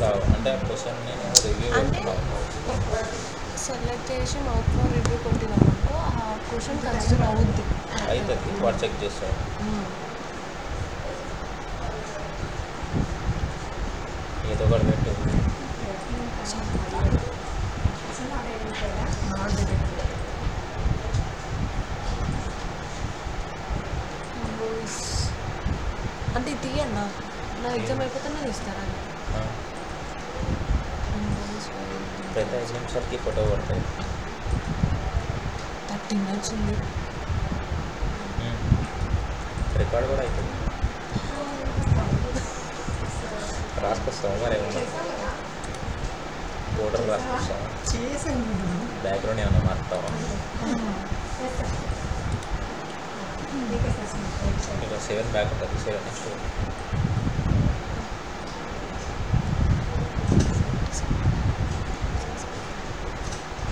అంటే ఆ క్వశ్చన్ నేను రివ్యూ అంటే సెలెక్ట్ చేసి మౌత్ ఫోర్ రివ్యూ కొట్టినామనుకో ఆ క్వశ్చన్ కన్సిడర్ అవుద్ది అవుతుంది వాడు చెక్ చేస్తాడు ఏదో ఒకటి పెట్టు Invoice. అంటే ఇది తీయన్నా నా ఎగ్జామ్ అయిపోతే నేను ఇస్తారా ఆ, ప్రతి ఐదు నిమిషాలకి ఫోటో పడతాయి థర్టీ మినిట్స్ ఉంది రికార్డ్ కూడా అవుతుంది రాసుకొస్తావా మరి ఏమన్నా ఫోటోలు రాసుకొస్తావా బ్యాక్గ్రౌండ్ ఏమన్నా మారుతావా ఇక సెవెన్ బ్యాక్ ఉంటుంది సెవెన్ నెక్స్ట్